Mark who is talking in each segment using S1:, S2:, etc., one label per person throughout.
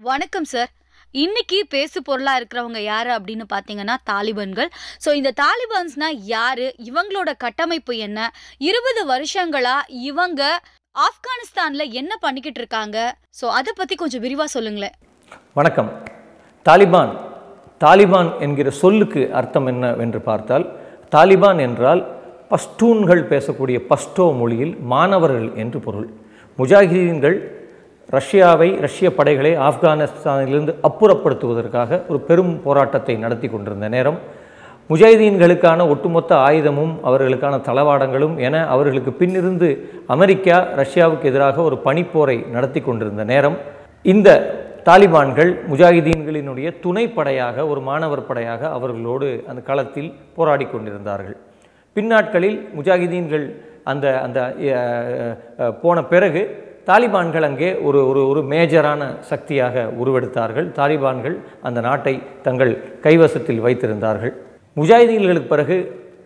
S1: வணக்கம் சார் இன்னைக்கு பேசு பொருளா இருக்கிறவங்க யாரு அப்படின்னு பாத்தீங்கன்னா தாலிபான்கள் ஸோ இந்த தாலிபான்ஸ்னா யாரு இவங்களோட கட்டமைப்பு என்ன இருபது வருஷங்களா இவங்க ஆப்கானிஸ்தான்ல என்ன பண்ணிக்கிட்டு இருக்காங்க ஸோ அதை பத்தி கொஞ்சம் விரிவா சொல்லுங்களேன்
S2: வணக்கம் தாலிபான் தாலிபான் என்கிற சொல்லுக்கு அர்த்தம் என்னவென்று பார்த்தால் தாலிபான் என்றால் பஷ்டூன்கள் பேசக்கூடிய பஷ்டோ மொழியில் மாணவர்கள் என்று பொருள் முஜாஹிதீன்கள் ரஷ்யாவை ரஷ்ய படைகளை ஆப்கானிஸ்தானிலிருந்து அப்புறப்படுத்துவதற்காக ஒரு பெரும் போராட்டத்தை நடத்தி கொண்டிருந்த நேரம் முஜாஹிதீன்களுக்கான ஒட்டுமொத்த ஆயுதமும் அவர்களுக்கான தளவாடங்களும் என அவர்களுக்கு பின்னிருந்து அமெரிக்கா ரஷ்யாவுக்கு எதிராக ஒரு பனிப்போரை நடத்தி கொண்டிருந்த நேரம் இந்த தாலிபான்கள் முஜாஹிதீன்களினுடைய துணைப்படையாக ஒரு மாணவர் படையாக அவர்களோடு அந்த களத்தில் போராடி கொண்டிருந்தார்கள் பின்னாட்களில் முஜாஹிதீன்கள் அந்த அந்த அஹ், அஹ், போன பிறகு தாலிபான்கள் அங்கே ஒரு ஒரு ஒரு மேஜரான சக்தியாக உருவெடுத்தார்கள் தாலிபான்கள் அந்த நாட்டை தங்கள் கைவசத்தில் வைத்திருந்தார்கள் முஜாஹிதீன்களுக்கு பிறகு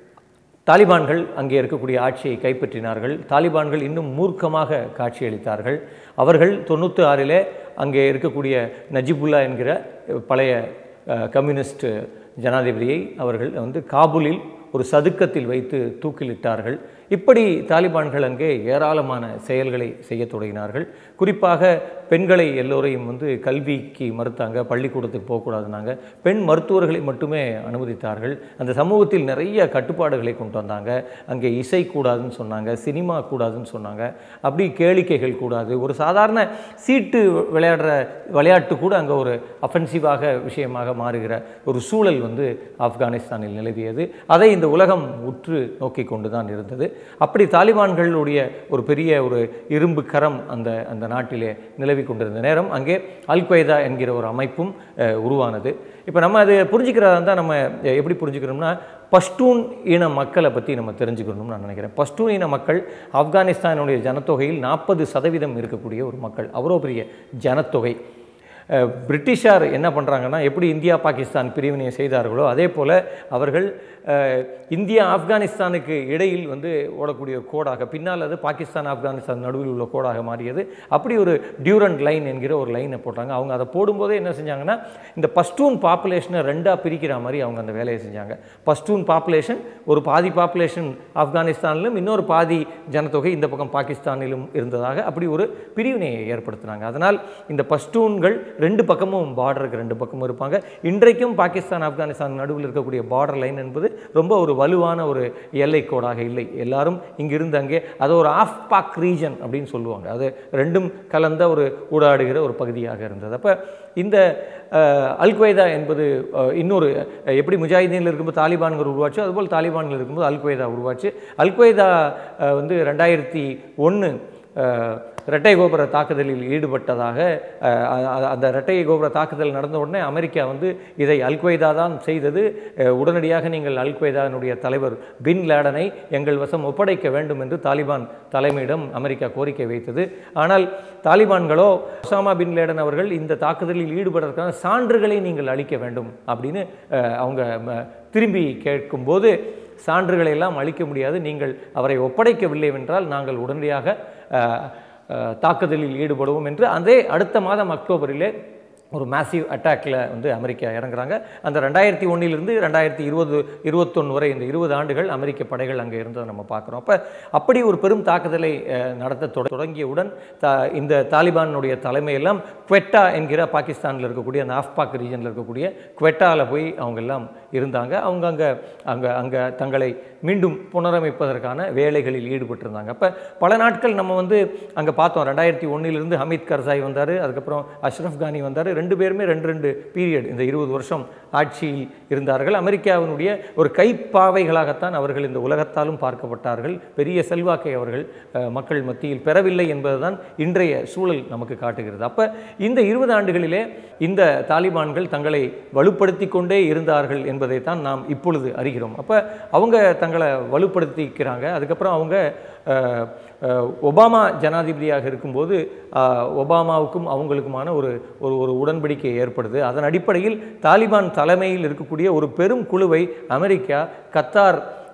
S2: தாலிபான்கள் அங்கே இருக்கக்கூடிய ஆட்சியை கைப்பற்றினார்கள் தாலிபான்கள் இன்னும் மூர்க்கமாக காட்சியளித்தார்கள் அவர்கள் தொண்ணூற்றி ஆறிலே அங்கே இருக்கக்கூடிய நஜிபுல்லா என்கிற பழைய அஹ், கம்யூனிஸ்ட் ஜனாதிபதியை அவர்கள் வந்து காபூலில் ஒரு சதுக்கத்தில் வைத்து தூக்கிலிட்டார்கள் இப்படி தாலிபான்கள் அங்கே ஏராளமான செயல்களை செய்ய தொடங்கினார்கள் குறிப்பாக பெண்களை எல்லோரையும் வந்து கல்விக்கு மறுத்தாங்க பள்ளிக்கூடத்துக்கு போகக்கூடாதுனாங்க பெண் மருத்துவர்களை மட்டுமே அனுமதித்தார்கள் அந்த சமூகத்தில் நிறைய கட்டுப்பாடுகளை கொண்டு வந்தாங்க அங்கே இசை கூடாதுன்னு சொன்னாங்க சினிமா கூடாதுன்னு சொன்னாங்க அப்படி கேளிக்கைகள் கூடாது ஒரு சாதாரண சீட்டு விளையாடுற விளையாட்டு கூட அங்கே ஒரு அஃபென்சிவாக விஷயமாக மாறுகிற ஒரு சூழல் வந்து ஆப்கானிஸ்தானில் நிலவியது அதை இந்த உலகம் உற்று நோக்கி கொண்டு தான் இருந்தது அப்படி தாலிபான்களுடைய ஒரு பெரிய ஒரு இரும்பு கரம் அந்த அந்த நாட்டிலே நிலவி கொண்டிருந்த நேரம் அங்கே அல் கொய்தா என்கிற ஒரு அமைப்பும் அஹ், உருவானது இப்போ நம்ம அது புரிஞ்சுக்கிறதா இருந்தால் நம்ம எப்படி புரிஞ்சுக்கிறோம்னா பஷ்டூன் இன மக்களை பற்றி நம்ம தெரிஞ்சுக்கணும்னு நான் நினைக்கிறேன் பஷ்டூன் இன மக்கள் ஆப்கானிஸ்தானுடைய ஜனத்தொகையில் நாற்பது சதவீதம் இருக்கக்கூடிய ஒரு மக்கள் அவ்வளோ பெரிய ஜனத்தொகை அஹ், பிரிட்டிஷார் என்ன பண்ணுறாங்கன்னா எப்படி இந்தியா பாகிஸ்தான் பிரிவினையை செய்தார்களோ அதே போல் அவர்கள் அஹ், இந்தியா ஆப்கானிஸ்தானுக்கு இடையில் வந்து ஓடக்கூடிய கோடாக பின்னால் அது பாகிஸ்தான் ஆப்கானிஸ்தான் நடுவில் உள்ள கோடாக மாறியது அப்படி ஒரு டியூரண்ட் லைன் என்கிற ஒரு லைனை போட்டாங்க அவங்க அதை போடும்போதே என்ன செஞ்சாங்கன்னா இந்த பஷ்டூன் பாப்புலேஷனை ரெண்டாக பிரிக்கிற மாதிரி அவங்க அந்த வேலையை செஞ்சாங்க பஷ்டூன் பாப்புலேஷன் ஒரு பாதி பாப்புலேஷன் ஆப்கானிஸ்தானிலும் இன்னொரு பாதி ஜனத்தொகை இந்த பக்கம் பாகிஸ்தானிலும் இருந்ததாக அப்படி ஒரு பிரிவினையை ஏற்படுத்தினாங்க அதனால் இந்த பஷ்டூன்கள் ரெண்டு பக்கமும் பார்டருக்கு ரெண்டு பக்கமும் இருப்பாங்க இன்றைக்கும் பாகிஸ்தான் ஆப்கானிஸ்தான் நடுவில் இருக்கக்கூடிய பார்டர் லைன் என்பது ரொம்ப ஒரு வலுவான ஒரு எல்லை கோடாக இல்லை எல்லாரும் இங்கிருந்து அங்கே அது ஒரு ஆஃப் பாக் ரீஜன் அப்படின்னு சொல்லுவாங்க அது ரெண்டும் கலந்த ஒரு ஊடாடுகிற ஒரு பகுதியாக இருந்தது அப்போ இந்த அஹ், அல் கொய்தா என்பது அஹ், இன்னொரு அஹ், எப்படி முஜாஹிதீனில் இருக்கும்போது தாலிபான்கள் உருவாச்சோ அதுபோல் தாலிபான்கள் இருக்கும்போது அல் கொய்தா உருவாச்சு அல் கொய்தா அஹ், வந்து ரெண்டாயிரத்தி ஒன்று இரட்டை கோபுர தாக்குதலில் ஈடுபட்டதாக அஹ், அ- அந்த இரட்டை கோபுர தாக்குதல் நடந்த உடனே அமெரிக்கா வந்து இதை அல் கொய்தா தான் செய்தது அஹ், உடனடியாக நீங்கள் அல் கொய்தாவினுடைய தலைவர் பின் லேடனை எங்கள் வசம் ஒப்படைக்க வேண்டும் என்று தாலிபான் தலைமையிடம் அமெரிக்கா கோரிக்கை வைத்தது ஆனால் தாலிபான்களோ ஒசாமா பின் லேடன் அவர்கள் இந்த தாக்குதலில் ஈடுபடுறதுக்கான சான்றுகளை நீங்கள் அளிக்க வேண்டும் அப்படின்னு அஹ், அவங்க ம, திரும்பி கேட்கும்போது சான்றுகளை எல்லாம் அளிக்க முடியாது நீங்கள் அவரை ஒப்படைக்கவில்லை என்றால் நாங்கள் உடனடியாக அஹ், அஹ், தாக்குதலில் ஈடுபடுவோம் என்று அதே அடுத்த மாதம் அக்டோபரிலே ஒரு மேசிவ் அட்டாக்ல வந்து அமெரிக்கா இறங்குறாங்க அந்த ரெண்டாயிரத்தி ஒன்றிலிருந்து ரெண்டாயிரத்தி இருபது இருபத்தொன்று வரை இந்த இருபது ஆண்டுகள் அமெரிக்க படைகள் அங்கே இருந்ததை நம்ம பார்க்குறோம் அப்போ அப்படி ஒரு பெரும் தாக்குதலை அஹ், நடத்த தொட- தொடங்கியவுடன் தா இந்த தாலிபானுடைய தலைமையெல்லாம் குவெட்டா என்கிற பாகிஸ்தானில் இருக்கக்கூடிய அந்த ஆஃப்பாக் ரீஜனில் இருக்கக்கூடிய குவெட்டாவில் போய் அவங்க எல்லாம் இருந்தாங்க அவங்க அங்கே அங்கே அங்கே தங்களை மீண்டும் புனரமைப்பதற்கான வேலைகளில் ஈடுபட்டிருந்தாங்க அப்போ பல நாட்கள் நம்ம வந்து அங்கே பார்த்தோம் ரெண்டாயிரத்தி ஒன்றிலிருந்து ஹமீத் கர்சாய் வந்தார் அதுக்கப்புறம் அஷ்ரஃப் கானி வந்தார் ரெண்டு பேருமே ரெண்டு ரெண்டு பீரியட் இந்த இருபது வருஷம் ஆட்சியில் இருந்தார்கள் அமெரிக்காவினுடைய ஒரு கைப்பாவைகளாகத்தான் அவர்கள் இந்த உலகத்தாலும் பார்க்கப்பட்டார்கள் பெரிய செல்வாக்கை அவர்கள் அஹ், மக்கள் மத்தியில் பெறவில்லை என்பதுதான் இன்றைய சூழல் நமக்கு காட்டுகிறது அப்போ இந்த இருபது ஆண்டுகளிலே இந்த தாலிபான்கள் தங்களை வலுப்படுத்தி கொண்டே இருந்தார்கள் என்பதைத்தான் நாம் இப்பொழுது அறிகிறோம் அப்போ அவங்க தங்களை வலுப்படுத்திக்கிறாங்க அதுக்கப்புறம் அவங்க அஹ், அஹ், ஒபாமா ஜனாதிபதியாக இருக்கும்போது அஹ், ஒபாமாவுக்கும் அவங்களுக்குமான ஒரு ஒரு ஒரு உடன்படிக்கை ஏற்படுது அதன் அடிப்படையில் தாலிபான் தலைமையில் இருக்கக்கூடிய ஒரு பெரும் குழுவை அமெரிக்கா கத்தார்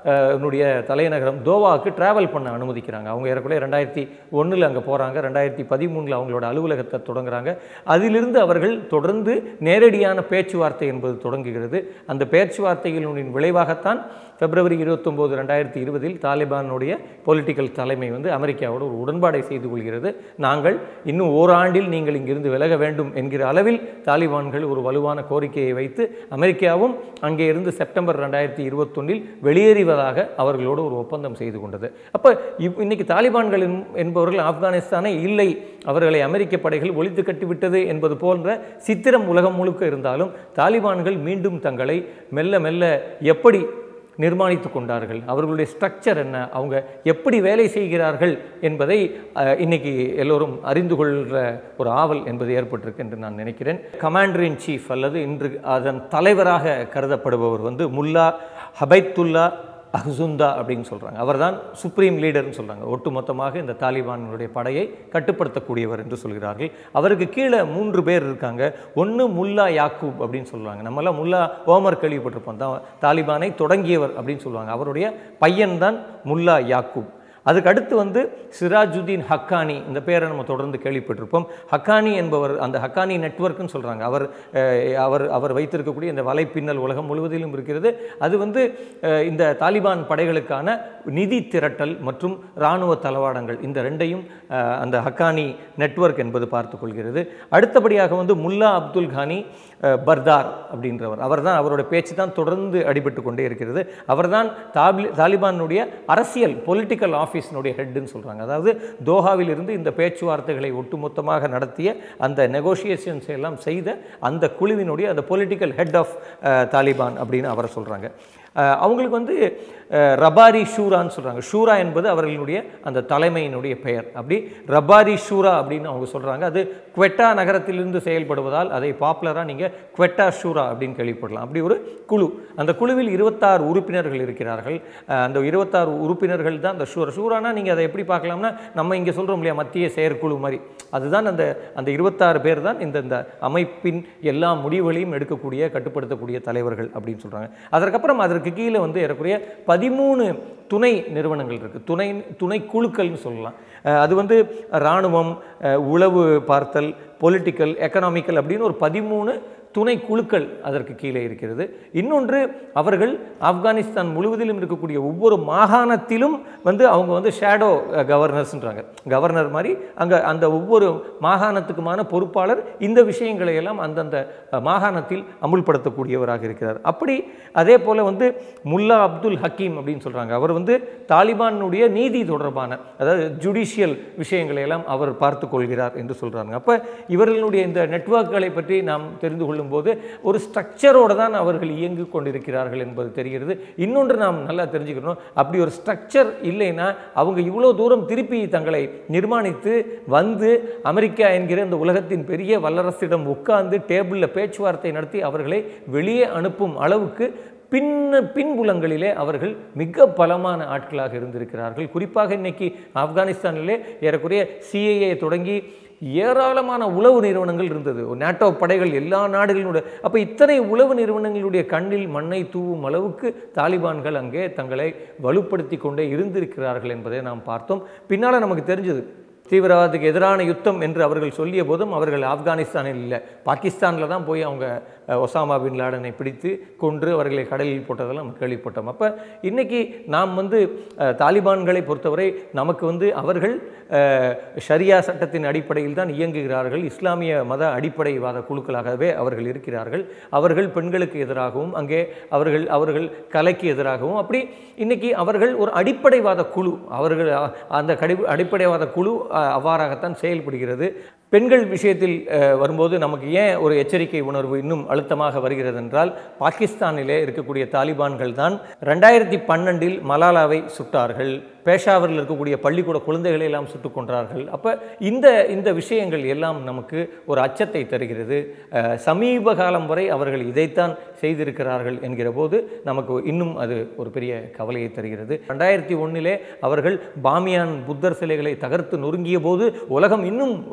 S2: னுடைய தலைநகரம் தோவாவுக்கு டிராவல் பண்ண அனுமதிக்கிறாங்க அவங்க ஏறக்குறைய ரெண்டாயிரத்தி ஒன்றில் அங்கே போகிறாங்க ரெண்டாயிரத்தி பதிமூணில் அவங்களோட அலுவலகத்தை தொடங்குறாங்க அதிலிருந்து அவர்கள் தொடர்ந்து நேரடியான பேச்சுவார்த்தை என்பது தொடங்குகிறது அந்த பேச்சுவார்த்தைகளின் விளைவாகத்தான் பிப்ரவரி இருபத்தொம்போது ரெண்டாயிரத்தி இருபதில் தாலிபானுடைய பொலிட்டிக்கல் தலைமை வந்து அமெரிக்காவோட ஒரு உடன்பாடை செய்து கொள்கிறது நாங்கள் இன்னும் ஓராண்டில் நீங்கள் இங்கிருந்து விலக வேண்டும் என்கிற அளவில் தாலிபான்கள் ஒரு வலுவான கோரிக்கையை வைத்து அமெரிக்காவும் அங்கே இருந்து செப்டம்பர் ரெண்டாயிரத்தி இருபத்தொன்னில் வெளியேறுவதாக அவர்களோடு ஒரு ஒப்பந்தம் செய்து கொண்டது அப்போ இப் இன்னைக்கு தாலிபான்கள் என்- என்பவர்கள் ஆப்கானிஸ்தானே இல்லை அவர்களை அமெரிக்க படைகள் ஒழித்து கட்டிவிட்டது என்பது போன்ற சித்திரம் உலகம் முழுக்க இருந்தாலும் தாலிபான்கள் மீண்டும் தங்களை மெல்ல மெல்ல எப்படி நிர்மாணித்து கொண்டார்கள் அவர்களுடைய ஸ்ட்ரக்சர் என்ன அவங்க எப்படி வேலை செய்கிறார்கள் என்பதை அஹ், இன்னைக்கு எல்லோரும் அறிந்து கொள்கிற ஒரு ஆவல் என்பது ஏற்பட்டிருக்கு என்று நான் நினைக்கிறேன் கமாண்டர் இன் சீஃப் அல்லது இன்று அதன் தலைவராக கருதப்படுபவர் வந்து முல்லா ஹபைத்துல்லா அஹ்சுந்தா அப்படின்னு சொல்கிறாங்க அவர்தான் சுப்ரீம் லீடர்னு சொல்கிறாங்க ஒட்டுமொத்தமாக இந்த தாலிபான்களுடைய படையை கட்டுப்படுத்தக்கூடியவர் என்று சொல்கிறார்கள் அவருக்கு கீழே மூன்று பேர் இருக்காங்க ஒன்று முல்லா யாக்கூப் அப்படின்னு சொல்லுவாங்க நம்மலாம் முல்லா ஓமர் கேள்விப்பட்டிருப்போம் தான் தாலிபானை தொடங்கியவர் அப்படின்னு சொல்லுவாங்க அவருடைய பையன்தான் முல்லா யாக்கூப் அதுக்கு அடுத்து வந்து சிராஜுதீன் ஹக்கானி இந்த பேரை நம்ம தொடர்ந்து கேள்விப்பட்டிருப்போம் ஹக்கானி என்பவர் அந்த ஹக்கானி நெட்வொர்க்னு சொல்கிறாங்க அவர் அஹ், அவர் அவர் வைத்திருக்கக்கூடிய இந்த வலைப்பின்னல் உலகம் முழுவதிலும் இருக்கிறது அது வந்து அஹ், இந்த தாலிபான் படைகளுக்கான நிதி திரட்டல் மற்றும் இராணுவ தளவாடங்கள் இந்த ரெண்டையும் அஹ், அந்த ஹக்கானி நெட்வொர்க் என்பது பார்த்துக் கொள்கிறது அடுத்தபடியாக வந்து முல்லா அப்துல் கானி அஹ், பர்தார் அப்படின்றவர் அவர்தான் அவரோட பேச்சு தான் தொடர்ந்து அடிபட்டு கொண்டே இருக்கிறது அவர்தான் தாபி தாலிபானுடைய அரசியல் பொலிட்டிக்கல் ஆஃபீஸினுடைய ஹெட்டுன்னு சொல்கிறாங்க அதாவது தோஹாவில் இருந்து இந்த பேச்சுவார்த்தைகளை ஒட்டுமொத்தமாக நடத்திய அந்த நெகோசியேஷன்ஸ் எல்லாம் செய்த அந்த குழுவினுடைய அந்த பொலிட்டிக்கல் ஹெட் ஆஃப் தாலிபான் அப்படின்னு அவரை சொல்கிறாங்க அவங்களுக்கு வந்து அஹ், ரபாரி ஷூரான்னு சொல்கிறாங்க ஷூரா என்பது அவர்களுடைய அந்த தலைமையினுடைய பெயர் அப்படி ரபாரி ஷூரா அப்படின்னு அவங்க சொல்கிறாங்க அது குவெட்டா நகரத்திலிருந்து செயல்படுவதால் அதை பாப்புலராக நீங்கள் குவெட்டா ஷூரா அப்படின்னு கேள்விப்படலாம் அப்படி ஒரு குழு அந்த குழுவில் இருபத்தாறு உறுப்பினர்கள் இருக்கிறார்கள் அஹ், அந்த இருபத்தாறு உறுப்பினர்கள் தான் அந்த ஷூரா ஷூரானா நீங்கள் அதை எப்படி பார்க்கலாம்னா நம்ம இங்கே சொல்கிறோம் இல்லையா மத்திய செயற்குழு மாதிரி அதுதான் அந்த அந்த இருபத்தாறு பேர் தான் இந்த இந்த அமைப்பின் எல்லா முடிவுகளையும் எடுக்கக்கூடிய கட்டுப்படுத்தக்கூடிய தலைவர்கள் அப்படின்னு சொல்கிறாங்க அதற்கப்புறம் அதற்கு கீழே வந்து ஏறக்குறைய பதிமூணு துணை நிறுவனங்கள் இருக்குது துணை துணை குழுக்கள்னு சொல்லலாம் அஹ் அது வந்து இராணுவம் அஹ் உளவு பார்த்தல் பொலிட்டிக்கல் எக்கனாமிக்கல் அப்படின்னு ஒரு பதிமூணு துணை குழுக்கள் அதற்கு கீழே இருக்கிறது இன்னொன்று அவர்கள் ஆப்கானிஸ்தான் முழுவதிலும் இருக்கக்கூடிய ஒவ்வொரு மாகாணத்திலும் வந்து அவங்க வந்து ஷேடோ கவர்னர்ஸ்ன்றாங்க கவர்னர் மாதிரி அங்கே அந்த ஒவ்வொரு மாகாணத்துக்குமான பொறுப்பாளர் இந்த விஷயங்களை எல்லாம் அந்தந்த அஹ், மாகாணத்தில் அமுல்படுத்தக்கூடியவராக இருக்கிறார் அப்படி அதே போல் வந்து முல்லா அப்துல் ஹக்கீம் அப்படின்னு சொல்கிறாங்க அவர் வந்து தாலிபானுடைய நீதி தொடர்பான அதாவது ஜுடிஷியல் விஷயங்களை எல்லாம் அவர் பார்த்து கொள்கிறார் என்று சொல்கிறாங்க அப்போ இவர்களுடைய இந்த நெட்வொர்க்குகளை பற்றி நாம் தெரிந்து கொள்ளும்போது ஒரு ஸ்ட்ரக்சரோடு தான் அவர்கள் இயங்கி கொண்டிருக்கிறார்கள் என்பது தெரிகிறது இன்னொன்று நாம் நல்லா தெரிஞ்சுக்கணும் அப்படி ஒரு ஸ்ட்ரக்சர் இல்லைன்னா அவங்க இவ்வளோ தூரம் திருப்பி தங்களை நிர்மாணித்து வந்து அமெரிக்கா என்கிற இந்த உலகத்தின் பெரிய வல்லரசிடம் உட்கார்ந்து டேபிளில் பேச்சுவார்த்தை நடத்தி அவர்களை வெளியே அனுப்பும் அளவுக்கு பின்ன பின்புலங்களிலே அவர்கள் மிக பலமான ஆட்களாக இருந்திருக்கிறார்கள் குறிப்பாக இன்னைக்கு ஆப்கானிஸ்தானிலே ஏறக்குறைய சிஐஏ தொடங்கி ஏராளமான உளவு நிறுவனங்கள் இருந்தது நேட்டோ படைகள் எல்லா நாடுகளினுடைய அப்போ இத்தனை உளவு நிறுவனங்களுடைய கண்ணில் மண்ணை தூவும் அளவுக்கு தாலிபான்கள் அங்கே தங்களை வலுப்படுத்தி கொண்டே இருந்திருக்கிறார்கள் என்பதை நாம் பார்த்தோம் பின்னால் நமக்கு தெரிஞ்சது தீவிரவாதத்துக்கு எதிரான யுத்தம் என்று அவர்கள் சொல்லிய போதும் அவர்கள் ஆப்கானிஸ்தானில் இல்லை பாகிஸ்தானில் தான் போய் அவங்க அஹ், ஒசாமா பின் லாடனை பிடித்து கொன்று அவர்களை கடலில் போட்டதெல்லாம் நம்ம கேள்விப்பட்டோம் அப்போ இன்றைக்கி நாம் வந்து அஹ், தாலிபான்களை பொறுத்தவரை நமக்கு வந்து அவர்கள் அஹ், ஷரியா சட்டத்தின் அடிப்படையில் தான் இயங்குகிறார்கள் இஸ்லாமிய மத அடிப்படைவாத குழுக்களாகவே அவர்கள் இருக்கிறார்கள் அவர்கள் பெண்களுக்கு எதிராகவும் அங்கே அவர்கள் அவர்கள் கலைக்கு எதிராகவும் அப்படி இன்னைக்கு அவர்கள் ஒரு அடிப்படைவாத குழு அவர்கள் அ- அந்த கடி அடிப்படைவாத குழு அ, அவ்வாறாகத்தான் செயல்படுகிறது பெண்கள் விஷயத்தில் அஹ், வரும்போது நமக்கு ஏன் ஒரு எச்சரிக்கை உணர்வு இன்னும் அழுத்தமாக வருகிறது என்றால் பாகிஸ்தானிலே இருக்கக்கூடிய தாலிபான்கள் தான் ரெண்டாயிரத்தி பன்னெண்டில் மலாலாவை சுட்டார்கள் பேஷாவரில் இருக்கக்கூடிய பள்ளிக்கூட குழந்தைகளை எல்லாம் சுட்டுக் கொன்றார்கள் அப்போ இந்த இந்த விஷயங்கள் எல்லாம் நமக்கு ஒரு அச்சத்தை தருகிறது அஹ், சமீப காலம் வரை அவர்கள் இதைத்தான் செய்திருக்கிறார்கள் என்கிற போது நமக்கு இன்னும் அது ஒரு பெரிய கவலையை தருகிறது ரெண்டாயிரத்தி ஒன்றிலே அவர்கள் பாமியான் புத்தர் சிலைகளை தகர்த்து நொறுங்கிய போது உலகம் இன்னும் ஒரு வந்து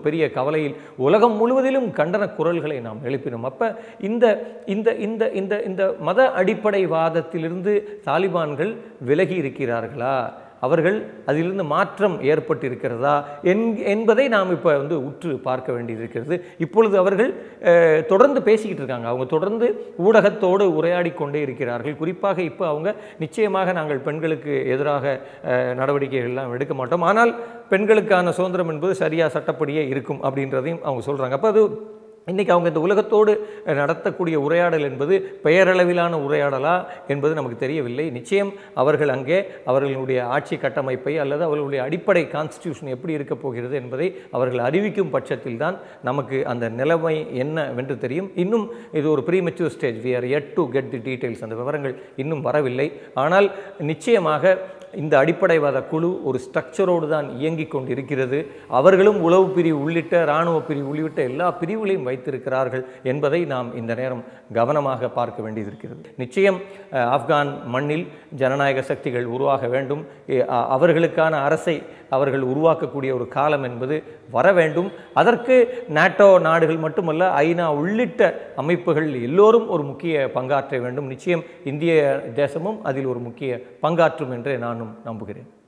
S2: பெரிய கவலையில் உலகம் முழுவதிலும் கண்டன குரல்களை நாம் எழுப்பினோம் அப்போ இந்த இந்த இந்த இந்த இந்த மத அடிப்படைவாதத்திலிருந்து தாலிபான்கள் விலகி இருக்கிறார்களா அவர்கள் அதிலிருந்து மாற்றம் ஏற்பட்டிருக்கிறதா என் என்பதை நாம் இப்போ வந்து உற்று பார்க்க வேண்டியிருக்கிறது இப்பொழுது அவர்கள் அஹ், தொடர்ந்து பேசிக்கிட்டு இருக்காங்க அவங்க தொடர்ந்து ஊடகத்தோடு உரையாடி கொண்டே இருக்கிறார்கள் குறிப்பாக இப்போ அவங்க நிச்சயமாக நாங்கள் பெண்களுக்கு எதிராக அஹ், நடவடிக்கைகள்லாம் எடுக்க மாட்டோம் ஆனால் பெண்களுக்கான சுதந்திரம் என்பது சரியாக சட்டப்படியே இருக்கும் அப்படின்றதையும் அவங்க சொல்கிறாங்க அப்போ அது இன்றைக்கி அவங்க இந்த உலகத்தோடு நடத்தக்கூடிய உரையாடல் என்பது பெயரளவிலான உரையாடலா என்பது நமக்கு தெரியவில்லை நிச்சயம் அவர்கள் அங்கே அவர்களுடைய ஆட்சி கட்டமைப்பை அல்லது அவர்களுடைய அடிப்படை கான்ஸ்டியூஷன் எப்படி இருக்கப் போகிறது என்பதை அவர்கள் அறிவிக்கும் பட்சத்தில் தான் நமக்கு அந்த நிலைமை என்னவென்று தெரியும் இன்னும் இது ஒரு premature stage we are yet to get the details அந்த விவரங்கள் இன்னும் வரவில்லை ஆனால் நிச்சயமாக இந்த அடிப்படைவாத குழு ஒரு ஸ்ட்ரக்சரோடு தான் இயங்கிக் கொண்டிருக்கிறது அவர்களும் உளவு பிரிவு உள்ளிட்ட இராணுவ பிரிவு உள்ளிட்ட எல்லா பிரிவுகளையும் வைத்திருக்கிறார்கள் என்பதை நாம் இந்த நேரம் கவனமாக பார்க்க வேண்டியதிருக்கிறது நிச்சயம் அஹ், ஆப்கான் மண்ணில் ஜனநாயக சக்திகள் உருவாக வேண்டும் எ- அ- அவர்களுக்கான அரசை அவர்கள் உருவாக்கக்கூடிய ஒரு காலம் என்பது வர வேண்டும் அதற்கு நாட்டோ நாடுகள் மட்டுமல்ல ஐநா உள்ளிட்ட அமைப்புகள் எல்லோரும் ஒரு முக்கிய பங்காற்ற வேண்டும் நிச்சயம் இந்திய தேசமும் அதில் ஒரு முக்கிய பங்காற்றும் என்றே நானும் நம்புகிறேன்